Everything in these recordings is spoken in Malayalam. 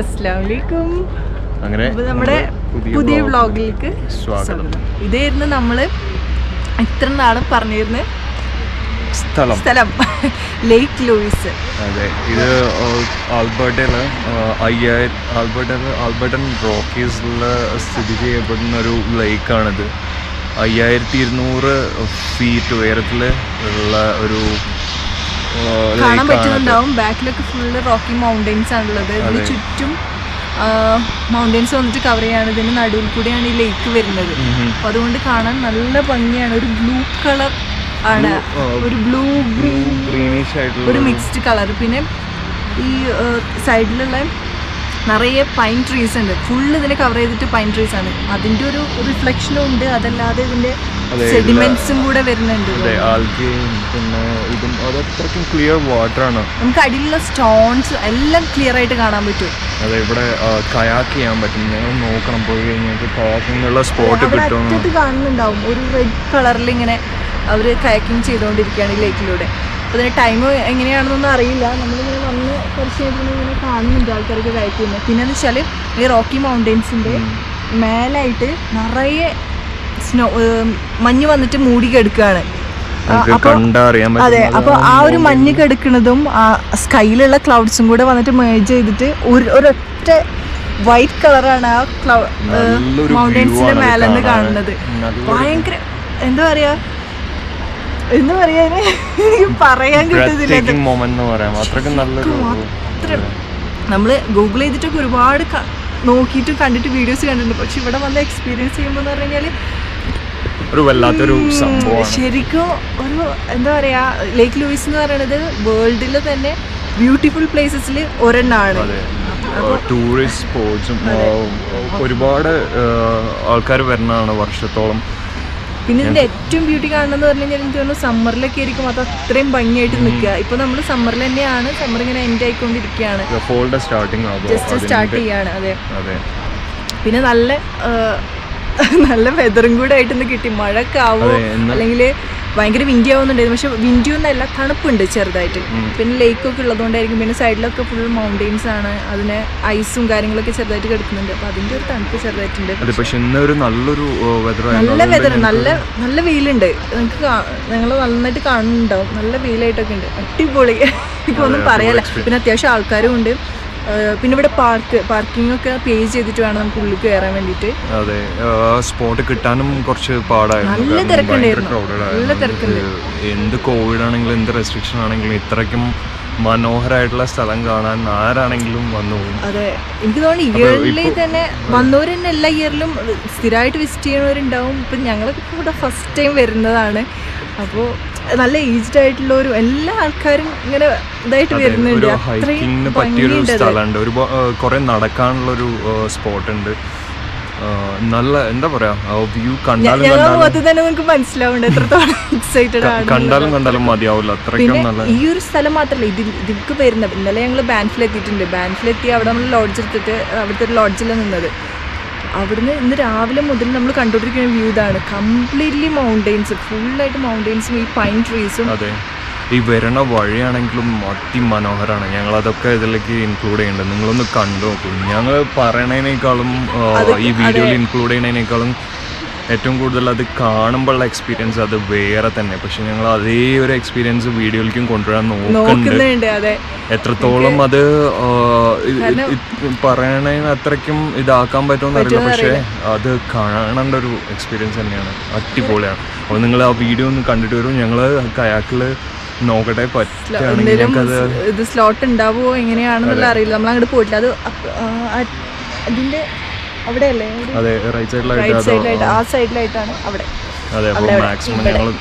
അസ്സാം വലൈക്കും അങ്ങനെ അപ്പൊ നമ്മുടെ നമ്മുടെ പുതിയ vlog വ്ളോഗിലേക്ക് സ്വാഗതം ഇതായിരുന്നു നമ്മള് ഇത്ര നാളും പറഞ്ഞിരുന്ന സ്ഥലം സ്ഥലം ലേക്ക് ലൂയിസ് അതെ ഇത് ആൽബർട്ടയില് അയ്യായിരം ആൽബർട്ടയിൽ ആൽബർട്ടൻ റോക്കീസിൽ സ്ഥിതി ചെയ്യപ്പെടുന്ന ഒരു ലേക്കാണിത് അയ്യായിരത്തി ഇരുന്നൂറ് ഫീറ്റ് ഉയരത്തിൽ ഉള്ള ഒരു കാണാൻ ലേക്കാണ് പറ്റുന്നുണ്ടാവും ബാക്കിലൊക്കെ ഫുള്ള് റോക്കി മൗണ്ടെയിൻസ് ആണുള്ളത് ഇതിന് അതെ. ചുറ്റും മൗണ്ടെയിൻസ് വന്നിട്ട് കവർ ചെയ്യാണ് ഇതിന്റെ നടുവിൽ കൂടിയാണ് ഈ ലേക്ക് വരുന്നത് അപ്പൊ അതുകൊണ്ട് കാണാൻ നല്ല ഭംഗിയാണ് ഒരു ബ്ലൂ കളർ ആണ് ആ, ഒരു ബ്ലൂ ഗ്രീൻ ഗ്രീനിഷ് ആയിട്ടുള്ള ഒരു മിക്സ്ഡ് കളർ പിന്നെ ഈ സൈഡിലുള്ള നിറയെ പൈൻ ട്രീസ് ഉണ്ട് ഫുൾ ഇതിനെ കവർ ചെയ്തിട്ട് പൈൻ ട്രീസ് ആണ് അതിന്റെ ഒരു റിഫ്ലക്ഷനും ഉണ്ട് അതല്ലാതെ ഇതിന്റെ അതെ, സെഡിമെന്റ്സും കൂടെ വരുന്നുണ്ട് അതെ ആൽഗയും പിന്നെ ഇതും അത് അത്രയ്ക്കും ക്ലിയർ വാട്ടർ ആണ് നമുക്ക് അടിയിലുള്ള സ്റ്റോൺസ് എല്ലാം ക്ലിയർ ആയിട്ട് കാണാൻ പറ്റും അതെ ഇവിടെ കയാക്ക് ചെയ്യാൻ പറ്റും ഞങ്ങൾ നോക്കണം പോയി കഴിഞ്ഞാൽ കയാക്കിങ്ങുള്ള സ്പോട്ട് അവിടെ കിട്ടും അറ്റത്ത് കാണുന്നുണ്ടാവും ഒരു റെഡ് കളറിൽ ഇങ്ങനെ അവർ കയാക്കിങ് ചെയ്തുകൊണ്ടിരിക്കുകയാണ് ഈ ലേക്കിലൂടെ അപ്പോൾ ഇതിന് ടൈം എങ്ങനെയാണെന്നൊന്നും അറിയില്ല നമ്മളിങ്ങനെ വന്ന് കുറച്ച് കഴിഞ്ഞിട്ട് ഇങ്ങനെ കാണുന്നുണ്ട് ആൾക്കാർക്ക് കയക്ക് ചെയ്യുന്നത് പിന്നെ എന്ന് വെച്ചാൽ ഈ റോക്കി മൗണ്ടെയ്ൻസിൻ്റെ മേലായിട്ട് നിറയെ സ്നോ മഞ്ഞ് വന്നിട്ട് മൂടി കിടക്കുകയാണ് ആ, നമുക്ക് അപ്പൊ- കണ്ടറിയാൻ അതെ പറ്റും അപ്പോൾ ആ ഒരു മഞ്ഞ് കിടക്കുന്നതും ആ സ്കൈയിലുള്ള ക്ലൗഡ്സും കൂടെ വന്നിട്ട് മേജ് ചെയ്തിട്ട് ഒരു ഒരൊറ്റ വൈറ്റ് കളറാണ് ആ നല്ലൊരു മൗണ്ടൻസിന്റെ view ആണ് മേലെ നിന്ന് കാണാൻ. കാണുന്നത് നല്ലൊരു ഭയങ്കര എന്താ പറയാ എന്താ പറയാ ഇതിന്? എനിക്ക് പറയാൻ കിട്ടുന്നില്ല ഇത്. മൊമെന്റ് എന്ന് പറയാം അത്രയ്ക്കും നല്ലൊരു അത്ര നമ്മള് ഗൂഗിൾ ചെയ്തിട്ടൊക്കെ ഒരുപാട് ക- നോക്കിയിട്ട് കണ്ടിട്ട് വീഡിയോസ് കണ്ടിട്ടുണ്ട് പക്ഷെ ഇവിടെ വന്ന് എക്സ്പീരിയൻസ് ചെയ്യുമ്പോൾ എന്ന് പറഞ്ഞു കഴിഞ്ഞാല് ഒരു വല്ലാത്തൊരു സംഭവമാണ് ശരിക്കും ഒരു എന്താ പറയാ ലേക്ക് ലൂയിസ് എന്ന് പറയുന്നത് വേൾഡിലെ തന്നെ ബ്യൂട്ടിഫുൾ പ്ലേസസിൽ ഒരെണ്ണമാണ് അതെ ടൂറിസ്റ്റ് സ്പോട്സും ഒരുപാട് ആൾക്കാർ വരുന്നതാണ് വർഷത്തോളം പിന്നെ ഇതിന്റെ ഏറ്റവും ബ്യൂട്ടി കാണണമെന്ന് പറഞ്ഞു കഴിഞ്ഞാൽ എനിക്ക് തോന്നുന്നു സമ്മറിലൊക്കെ ആയിരിക്കും അത് അത്രയും ഭംഗിയായിട്ട് നിൽക്കുക ഇപ്പൊ നമ്മൾ സമ്മറിൽ തന്നെയാണ് സമ്മർ ഇങ്ങനെ എൻഡ് ആയിക്കൊണ്ടിരിക്കുകയാണ് ഫോളുടെ സ്റ്റാർട്ടിങ് ജസ്റ്റ് സ്റ്റാർട്ട് ചെയ്യാണ് അതെ അതെ പിന്നെ നല്ല ആ, നല്ല വെതറും കൂടെ ആയിട്ടൊന്ന് കിട്ടി മഴയൊക്കെ ആവോ അതെ, എന്നാ- അല്ലെങ്കിൽ ഭയങ്കര വിൻഡി ആവുന്നുണ്ടായിരുന്നു പക്ഷെ വിൻഡി ഒന്നല്ല തണുപ്പുണ്ട് ചെറുതായിട്ട് പിന്നെ ലേക്കൊക്കെ ഉള്ളതുകൊണ്ടായിരിക്കും പിന്നെ സൈഡിലൊക്കെ ഫുൾ മൗണ്ടെയിൻസ് ആണ് അതിന് ഐസും കാര്യങ്ങളൊക്കെ ചെറുതായിട്ട് കിടക്കുന്നുണ്ട് അപ്പൊ അതിന്റെ ഒരു തണുപ്പ് ചെറുതായിട്ടുണ്ട് അതെ പക്ഷെ ഇന്ന് ഒരു നല്ലൊരു വെതർ നല്ല വെതർ നല്ല നല്ല വെയിലുണ്ട് നിങ്ങൾക്ക് നിങ്ങൾ നന്നായിട്ട് കാണുന്നുണ്ടാവും നല്ല വെയിലായിട്ടൊക്കെ ഉണ്ട് അടിപൊളി എനിക്കൊന്നും പറയാല്ല പിന്നെ അത്യാവശ്യം ആൾക്കാരും ഉണ്ട് ഏഹ് പിന്നെ ഇവിടെ പാർക്ക് പാർക്കിംഗ് ഒക്കെ പേ ചെയ്തിട്ട് വേണം നമുക്ക് ഉള്ളിൽ കയറാൻ വേണ്ടിയിട്ട് അതെ സ്പോട്ട് കിട്ടാനും കുറച്ച് പാടായിരുന്നു നല്ല കാരണം തിരക്കുണ്ടായിരുന്നു. ഭയങ്കര crowded നല്ല ആയിരുന്നു. തിരക്കുണ്ട്. ഇത് എന്ത് കോവിഡ് ആണെങ്കിലും എന്ത് റെസ്ട്രിക്ഷൻ ആണെങ്കിലും ഇത്രയ്ക്കും മനോഹരമായിട്ടുള്ള സ്ഥലം കാണാൻ ആരാണെങ്കിലും വന്നു പോകും അതെ എനിക്ക് തോന്നുന്നു ഇയർലി തന്നെ വന്നവർ തന്നെ എല്ലാ ഇയറിലും സ്ഥിരമായിട്ട് വിസിറ്റ് ചെയ്യണവരുണ്ടാവും ഇപ്പം ഞങ്ങളൊക്കെ ഇപ്പോൾ ഇവിടെ ഫസ്റ്റ് ടൈം വരുന്നതാണ് അപ്പോൾ നല്ല ഏജ്ഡ് ആയിട്ടുള്ള ഒരു എല്ലാ ആൾക്കാരും ഇങ്ങനെ ഇതായിട്ട് വരുന്നുണ്ട് ഒരു അത്രയും ഹൈക്കിങ്ങിന് പറ്റിയൊരു ഭംഗിയുണ്ട് അത്. സ്ഥലമുണ്ട് ഒരു കുറെ നടക്കാനുള്ളൊരു സ്പോട്ട് ഉണ്ട് ആ, നല്ല എന്താ പറയാ വ്യൂ കണ്ടാലും ഞങ്ങളെ കണ്ടാലും മുഖത്ത് തന്നെ നിങ്ങൾക്ക് മനസ്സിലാവുന്നുണ്ട് എത്രത്തോളം എക്സൈറ്റഡ് ആണ് കണ്ടാലും കണ്ടാലും മതിയാവില്ല അത്രയ്ക്കും പിന്നെ നല്ല ഈ ഒരു സ്ഥലം മാത്രമല്ല ഇതിൽ ഇതിലേക്ക് വരുന്നത് ഇന്നലെ ഞങ്ങൾ ബാൻഫിൽ എത്തിയിട്ടുണ്ട് ബാൻഫിലെത്തി അവിടെ നമ്മൾ ലോഡ്ജ് എടുത്തിട്ട് അവിടുത്തെ ഒരു ലോഡ്ജിലാണ് നിന്നത് അവിടുന്ന് ഇന്ന് രാവിലെ മുതൽ നമ്മൾ കണ്ടുകൊണ്ടിരിക്കുന്ന വ്യൂ ഇതാണ് കംപ്ലീറ്റ്ലി മൗണ്ടെയിൻസ് ഫുള്ളായിട്ട് മൗണ്ടെയിൻസും ഈ പൈൻ ട്രീസും അതെ ഈ വരണ വഴിയാണെങ്കിലും അതിമനോഹരമാണ് ഞങ്ങൾ അതൊക്കെ ഇതിലേക്ക് ഇൻക്ലൂഡ് ചെയ്യുന്നുണ്ട് നിങ്ങളൊന്ന് കണ്ടു നോക്കൂ ഞങ്ങൾ പറയണതിനേക്കാളും ആ, ഈ വീഡിയോയിൽ ഇൻക്ലൂഡ് ചെയ്യുന്നതിനേക്കാളും ഏറ്റവും കൂടുതൽ അത് കാണുമ്പോഴുള്ള എക്സ്പീരിയൻസ് അത് വേറെ തന്നെ പക്ഷെ ഞങ്ങൾ അതേ ഒരു എക്സ്പീരിയൻസ് വീഡിയോയിലേക്കും കൊണ്ടുവരാൻ നോക്കുന്നുണ്ട് നോക്കുന്നുണ്ട് അതെ എത്രത്തോളം അത് ആ, ഇത് ഇത് പറയണതിന് അത്രയ്ക്കും ഇതാക്കാൻ പറ്റുമെന്ന് അറിയില്ല പക്ഷേ അത് കാണേണ്ട ഒരു എക്സ്പീരിയൻസ് തന്നെയാണ് അടിപൊളിയാണ് അപ്പോൾ നിങ്ങൾ ആ വീഡിയോ ഒന്ന് കണ്ടിട്ട് വരും ഞങ്ങൾ കയാക്കിൽ നോക്കട്ടെ പറ്റുകയാണെങ്കിൽ എന്തെങ്കിലും ഞങ്ങൾക്കത് ഇത് സ്ലോട്ട് ഉണ്ടാവുമോ എങ്ങനെയാണെന്നുള്ള അറിയില്ല നമ്മൾ അങ്ങോട്ട് പോയിട്ടില്ല അത് അപ്പ- ആ, ആ- അതിന്റെ അവിടെയല്ലേ അതെ റൈറ്റ് സൈഡിലായിട്ട് റൈറ്റ് അത് സൈഡിലായിട്ട് ആ സൈഡിലായിട്ടാണ് അവിടെ അതെ അപ്പോൾ അവിടെ, മാക്സിമം ഇവിടെ. ഞങ്ങൾ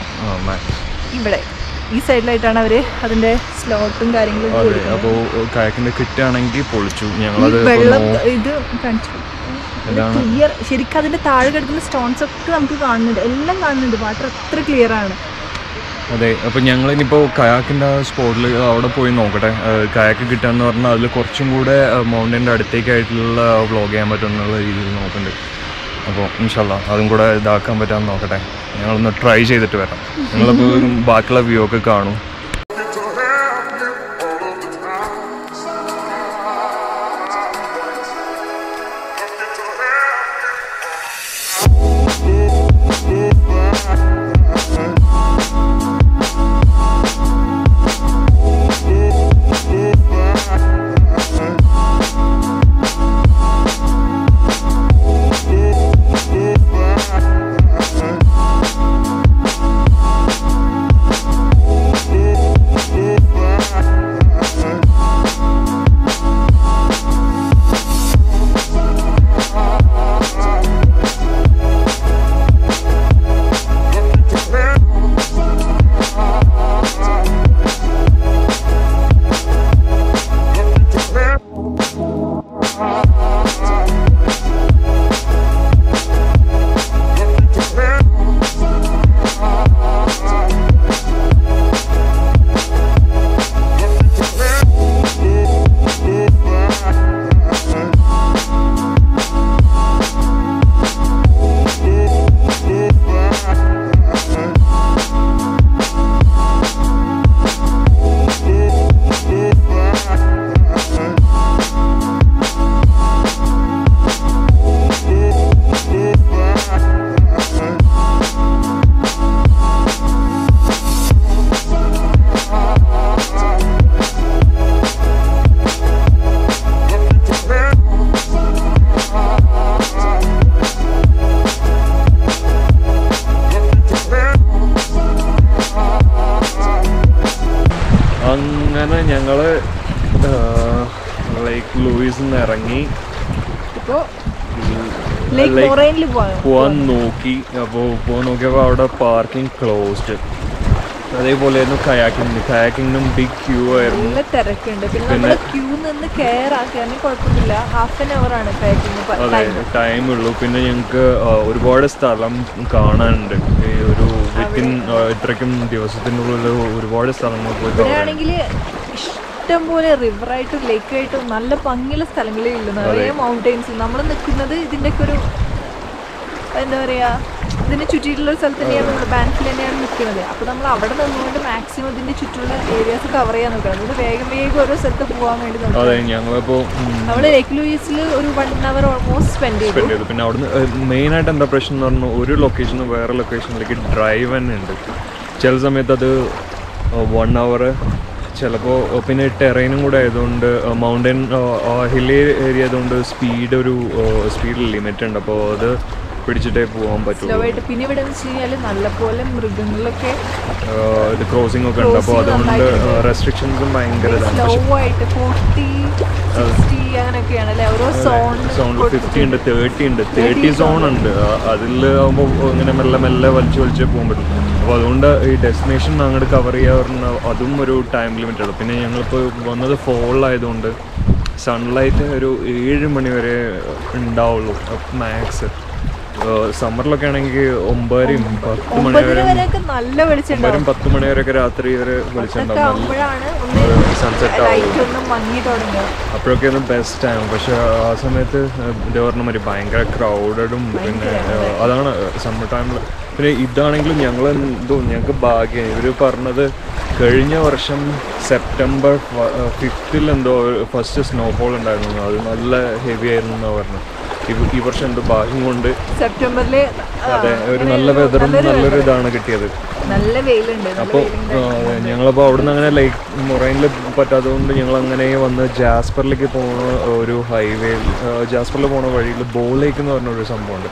ഇവിടെ ഈ സൈഡിലായിട്ടാണ് അവര് അതിന്റെ സ്ലോട്ടും കാര്യങ്ങളും അതെ കൊടുക്കുന്നത് അപ്പോൾ കയാക്കിൻ്റെ കിട്ടാണെങ്കിൽ പൊളിച്ചു ഞങ്ങളത് ഈ ഇപ്പോൾ വെള്ളം നോ- ഇത് കാണിച്ചു ഇതാണ് ക്ലിയർ ശരിക്കും അതിന്റെ താഴെ കിടക്കുന്ന സ്റ്റോൺസ് ഒക്കെ നമുക്ക് കാണുന്നുണ്ട് എല്ലാം കാണുന്നുണ്ട് വാട്ടർ അത്ര ക്ലിയർ ആണ് അതെ അപ്പം ഞങ്ങൾ ഇനിയിപ്പോൾ കയാക്കിൻ്റെ സ്പോട്ടിൽ അവിടെ പോയി നോക്കട്ടെ കയാക്ക് കിട്ടാന്ന് പറഞ്ഞാൽ അതിൽ കുറച്ചും കൂടെ മൗണ്ടൻ്റെ അടുത്തേക്കായിട്ടുള്ള വ്ളോഗ് ചെയ്യാൻ പറ്റുമെന്നുള്ള രീതിയിൽ നോക്കുന്നുണ്ട് അപ്പോൾ ഇൻഷല്ല അതും കൂടെ ഇതാക്കാൻ പറ്റാമെന്ന് നോക്കട്ടെ ഞങ്ങളൊന്ന് ട്രൈ ചെയ്തിട്ട് വരാം നിങ്ങളിപ്പോൾ ബാക്കിയുള്ള വ്യൂ ഒക്കെ കാണും to have you all of the time. അങ്ങനെ ഞങ്ങള് ലൈക്ക് ലൂയിസിൽ നിന്ന് ഇറങ്ങി ഇപ്പോ ലേക്ക് Lake മൊറൈനിൽ പോവാം പോവാൻ നോക്കി അപ്പോൾ പോകാൻ നോക്കിയപ്പോൾ അവിടെ പാർക്കിംഗ് ക്ലോസ്ഡ് അതേപോലെ ആയിരുന്നു കയാക്കിങ്ങിന് കയാക്കിങ്ങിനും ബിഗ് ക്യൂ ആയിരുന്നു നല്ല തിരക്കുണ്ട് പിന്നെ നമ്മൾ ക്യൂ നിന്ന് കെയർ ആക്കിയാലും കുഴപ്പമില്ല ഹാഫ് ആൻ അവർ ആണ് പാക്കിങ് അതെ ടൈം ഉള്ളൂ പിന്നെ ഞങ്ങൾക്ക് ഒരുപാട് സ്ഥലം കാണാനുണ്ട് ഈ ഒരു വിത്തിൻ ഇത്രയ്ക്കും ദിവസത്തിനുള്ളിൽ ഒരുപാട് സ്ഥലങ്ങൾ പോയി കാണാൻ ഇവിടെയാണെങ്കിൽ ഇഷ്ടം പോലെ റിവറായിട്ടും ലേക്കായിട്ടും നല്ല ഭംഗിയുള്ള സ്ഥലങ്ങളേ ഉള്ളൂ നിറയെ മൗണ്ടെയിൻസ് നമ്മൾ നിൽക്കുന്നത് ഇതിൻ്റെയൊക്കെ ഒരു എന്താ പറയാ ഇതിന് ചുറ്റിയിട്ടുള്ള ഒരു സ്ഥലത്ത് തന്നെയാണ് നമ്മൾ ബാൻസിൽ തന്നെയാണ് നിൽക്കുന്നത് അപ്പോൾ നമ്മൾ അവിടെ നിന്നുകൊണ്ട് മാക്സിമം ഇതിന്റെ ചുറ്റുള്ള ഏരിയാസ് കവർ ചെയ്യാൻ നോക്കണം അതുകൊണ്ട് വേഗം വേഗം ഓരോ സ്ഥലത്ത് പോകാൻ വേണ്ടി നോക്കാം അതെ ഞങ്ങളിപ്പോൾ നമ്മൾ ലേക്ക് ലൂയിസിൽ ഒരു വൺ അവർ ഓൾമോസ്റ്റ് സ്പെൻഡ് ചെയ്തു സ്പെൻഡ് ചെയ്തു പിന്നെ അവിടുന്ന് മെയിനായിട്ട് എന്താ പ്രശ്നം എന്ന് പറഞ്ഞാൽ ഒരു ലൊക്കേഷനിൽ വേറെ ലൊക്കേഷനിലേക്ക് ഡ്രൈവ് തന്നെ ഉണ്ട് ചില സമയത്ത് അത് വൺ അവർ ചിലപ്പോൾ പിന്നെ ടെറൈനും കൂടെ ആയതുകൊണ്ട് മൗണ്ടൻ ഹില്ലി ഏരിയ ആയതുകൊണ്ട് സ്പീഡ് ഒരു സ്പീഡ് ലിമിറ്റ് ഉണ്ട് അപ്പോൾ അത് പിടിച്ചിട്ടേ പോകാൻ സ്ലോ പറ്റുള്ളൂ ആയിട്ട് പിന്നെ ഇവിടെ എന്ന് വെച്ച് കഴിഞ്ഞാൽ നല്ലപോലെ മൃഗങ്ങളൊക്കെ ആഹ് ഇത് ക്രോസിംഗ് ഒക്കെ ഉണ്ട് അപ്പോൾ Crossing അതുകൊണ്ട് നന്നായിട്ടുണ്ട്. റെസ്ട്രിക്ഷൻസും ഭയങ്കര ഇതാണ് സ്ലോ പക്ഷെ ആയിട്ട് ഫോർട്ടി സിക്സ്റ്റി അങ്ങനെയൊക്കെയാണ് അല്ലേ ഓരോ സോൺ സോൺ ഫിഫ്റ്റി ഉണ്ട് തേർട്ടി ഉണ്ട് തേർട്ടി സോൺ ഉണ്ട് അതിൽ ആകുമ്പോൾ ഇങ്ങനെ മെല്ലെ മെല്ലെ വലിച്ചു വലിച്ചേ പോകാൻ പറ്റും അപ്പോൾ അതുകൊണ്ട് ഈ ഡെസ്റ്റിനേഷൻ അങ്ങോട്ട് കവർ ചെയ്യാറുണ്ട് അതും ഒരു ടൈം ലിമിറ്റ് ഉള്ളു പിന്നെ ഞങ്ങളിപ്പോൾ വന്നത് ഫോളിലായതുകൊണ്ട് സൺലൈറ്റ് ഒരു ഏഴ് മണി വരെ ഉണ്ടാവുള്ളൂ മാക്സ് സമ്മറിലൊക്കെ ആണെങ്കിൽ ഒമ്പതരയും പത്ത് മണി ഒമ്പതിന് വരെ വരെയൊക്കെ നല്ല വെളിച്ചുണ്ടാവും ഒമ്പതരും പത്ത് മണി വരെയൊക്കെ രാത്രി വരെ ഒക്കെ വിളിച്ചിട്ടുണ്ടാവും ആകുമ്പോഴാണ് ഒന്ന് സൺസെറ്റ് ആവും ലൈറ്റ് ഒന്ന് മങ്ങി തുടങ്ങുക അപ്പോഴൊക്കെ ഒന്ന് ബെസ്റ്റ് ടൈം പക്ഷെ ആ സമയത്ത് ഇത് പറഞ്ഞ മാതിരി ഭയങ്കര ക്രൗഡഡും പിന്നെ ഏഹ്, അതാണ് സമ്മർ ടൈമിൽ പിന്നെ ഇതാണെങ്കിലും ഞങ്ങൾ എന്തോ ഞങ്ങൾക്ക് ഭാഗ്യം ഇവർ പറഞ്ഞത് കഴിഞ്ഞ വർഷം സെപ്റ്റംബർ ഫിഫ്തിൽ എന്തോ ഫസ്റ്റ് സ്നോഫോൾ ഉണ്ടായിരുന്നു അത് നല്ല ഹെവി ആയിരുന്നു എന്നാണ് പറഞ്ഞത് ഈ- ഈ വർഷം എന്തോ ഭാഗ്യം കൊണ്ട് സെപ്റ്റംബറില് ആ, അതെ ഒരു അങ്ങനെ നല്ല ഒരു വെതറും നല്ലൊരു നല്ലൊരു weather. ഇതാണ് കിട്ടിയത് നല്ല വെയിലുണ്ട് നല്ല അപ്പോൾ വെയിലുണ്ട് ഞങ്ങളപ്പോൾ അവിടുന്ന് അങ്ങനെ ലൈക്ക് മൊറൈനിൽ പറ്റാത്തതുകൊണ്ട് ഞങ്ങൾ അങ്ങനെ വന്ന് ജാസ്പറിലേക്ക് പോകുന്ന ഒരു ഹൈവേ ജാസ്പറിൽ പോണ വഴിയിൽ ബോ ലേക്ക് എന്ന് പറഞ്ഞ ഒരു സംഭവമുണ്ട്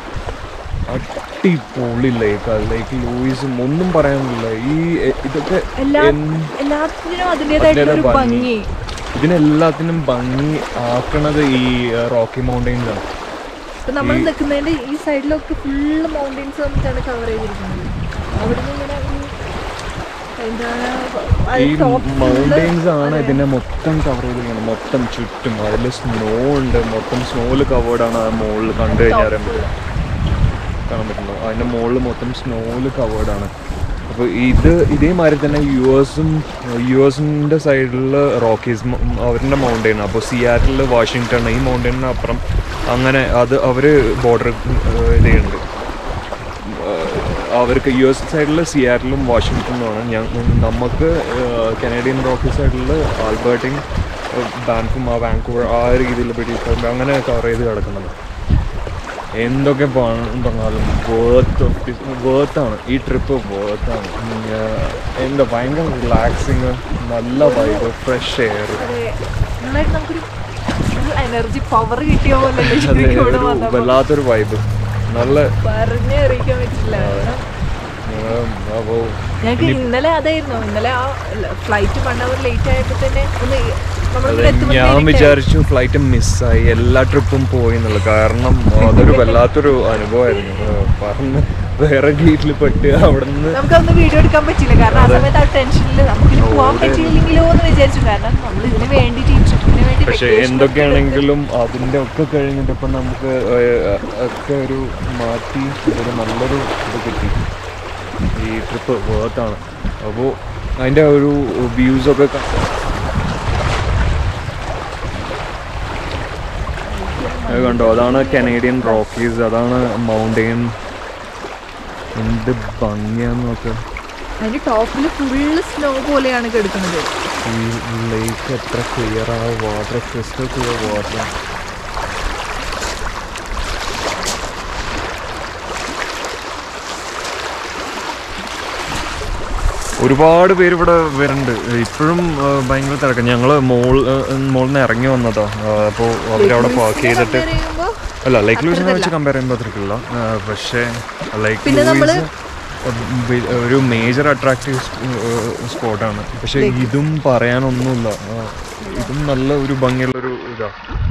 അടിപൊളി ലേക്ക് ലേക്ക് ലൂയിസും ഒന്നും പറയാനില്ല ഈ എ- ഇതൊക്കെ എല്ലാ എന്ത് എല്ലാത്തിനും അതിൻ്റെതായിട്ടുള്ള ഒരു ഭംഗി. ഭംഗി ഇതിനെല്ലാത്തിനും ഭംഗി ആക്കണത് ഈ റോക്കി മൗണ്ടെയിൻസ് ആണ് ഇപ്പൊ നമ്മൾ നിൽക്കുന്നതിന്റെ ഈ സൈഡിലൊക്കെ ഫുള്ള് മൗണ്ടെയിൻസ് വന്നിട്ടാണ് കവർ ചെയ്തിരിക്കുന്നത് അവിടുന്ന് ഇങ്ങനെ ഒരു എന്താണ് അത് ഈ top full- മൗണ്ടെയിൻസ് ആണ് ഇതിനെ മൊത്തം കവർ ചെയ്തിരിക്കുന്നത് മൊത്തം ചുറ്റും അതിൽ സ്നോ ഉണ്ട് മൊത്തം സ്നോയിൽ കവേർഡ് ആണ് ആ മുകളിൽ കണ്ടു കഴിഞ്ഞാൽ അറിയാൻ പറ്റും കാണാൻ പറ്റുന്നു അതിൻ്റെ മുകളിൽ മൊത്തം സ്നോയിൽ കവേർഡ് ആണ് അപ്പോൾ ഇത് ഇതേമാതിരി തന്നെ യു എസും യു എസിൻ്റെ സൈഡിൽ റോക്കീസ് അവരുടെ മൗണ്ടെയിൻ അപ്പോൾ സിയാറ്റിൽ വാഷിങ്ടൺ ഈ മൗണ്ടെയിനിന് അപ്പുറം അങ്ങനെ അത് അവർ ബോർഡർ ഇതുണ്ട് അവർക്ക് യു എസ് സൈഡിൽ സിയാറ്റിലും വാഷിങ്ടണുമാണ് ഞാൻ നമുക്ക് കനേഡിയൻ റോക്കി സൈഡിൽ ആൽബർട്ടിൻ ബാൻഫും ആ വാങ്കൂവർ ആ രീതിയിൽ ബ്രിട്ടീഷ് അങ്ങനെ കവർ ചെയ്ത് കിടക്കുന്നത് എന്തൊക്കെ പണം പറഞ്ഞാലും വേർത്ത് വേർത്താണ് ഈ ട്രിപ്പ് വേർത്താണ് എന്താ ഭയങ്കര റിലാക്സിങ് നല്ല വൈബ് ഫ്രഷ് എയർ അതെ നന്നായിട്ട് നമുക്കൊരു ഒരു എനർജി പവർ കിട്ടിയ പോലെ അതെ ഇവിടെ ഒരു വന്നപ്പോ വല്ലാത്തൊരു വൈബ് നല്ല പറഞ്ഞറിയിക്കാൻ പറ്റില്ല അപ്പോൾ ഞങ്ങൾക്ക് ഇന്നലെ അതായിരുന്നു ഇന്നലെ ആ ഫ്ലൈറ്റ് വൺ അവർ ലേറ്റ് ആയപ്പോ തന്നെ ഒന്ന് നമ്മൾ അതെ, ഞാൻ വിചാരിച്ചു ഫ്ലൈറ്റ് മിസ്സായി എല്ലാ ട്രിപ്പും പോയി എന്നുള്ളത് കാരണം അതൊരു വല്ലാത്തൊരു അനുഭവമായിരുന്നു ഏഹ് പറഞ്ഞ് വേറെ ഗേറ്റിൽ പെട്ട് അവിടെ നിന്ന് നമുക്കൊന്നും വീഡിയോ എടുക്കാൻ പറ്റില്ല കാരണം ആ സമയത്ത് ആ ടെൻഷനിൽ നമുക്ക് ഇനി പോകാൻ പറ്റിയില്ലെങ്കിലോ എന്ന് വിചാരിച്ചു കാരണം നമ്മൾ ഇതിന് വേണ്ടിയിട്ട് ഈ ട്രിപ്പിന് വേണ്ടി പക്ഷെ vacation ഒക്കെ എടുത്ത് എന്തൊക്കെയാണെങ്കിലും അതിൻ്റെ ഒക്കെ കഴിഞ്ഞിട്ട് ഇപ്പം നമുക്ക് ഏഹ്, ഒക്കെ ഒരു മാറ്റി ഒരു നല്ലൊരു ഇത് കിട്ടി ഈ ട്രിപ്പ് വേർത്താണ് അപ്പോൾ അതിൻ്റെ ഒരു വ്യൂസൊക്കെ അത് കണ്ടോ അതാണ് കനേഡിയൻ റോക്കീസ് അതാണ് മൗണ്ടെയിൻ എന്ത് ഭംഗിയാന്ന് നോക്ക് അതിന്റെ ടോപ്പിൽ ഫുള്ള് സ്നോ പോലെയാണ് കിടക്കുന്നത് ഈ ലേക്ക് എത്ര ക്ലിയർ ആ വാട്ടർ ക്രിസ്റ്റൽ ക്ലിയർ വാട്ടർ ഒരുപാട് പേര് ഇവിടെ വരുന്നുണ്ട് ഇപ്പോഴും ഭയങ്കര തിരക്ക് ഞങ്ങൾ മോൾ മോളിൽ നിന്ന് ഇറങ്ങി വന്നതാ അപ്പോൾ അവരവിടെ പാർക്ക് ചെയ്തിട്ട് Compare ചെയ്യുമ്പോ അല്ല ലൈക്ക് ലൂസിനെ വെച്ച് കമ്പയർ ചെയ്യുമ്പോൾ അത്രക്കില്ല പക്ഷേ ലൈക്ക് പിന്നെ നമ്മള് വി- ഒരു മേജർ അട്രാക്റ്റീവ് സ്പോട്ടാണ് പക്ഷെ ഇതും പറയാനൊന്നുമില്ല ആ, ഇതും നല്ല ഒരു ഭംഗിയുള്ളൊരു ഇതാണ്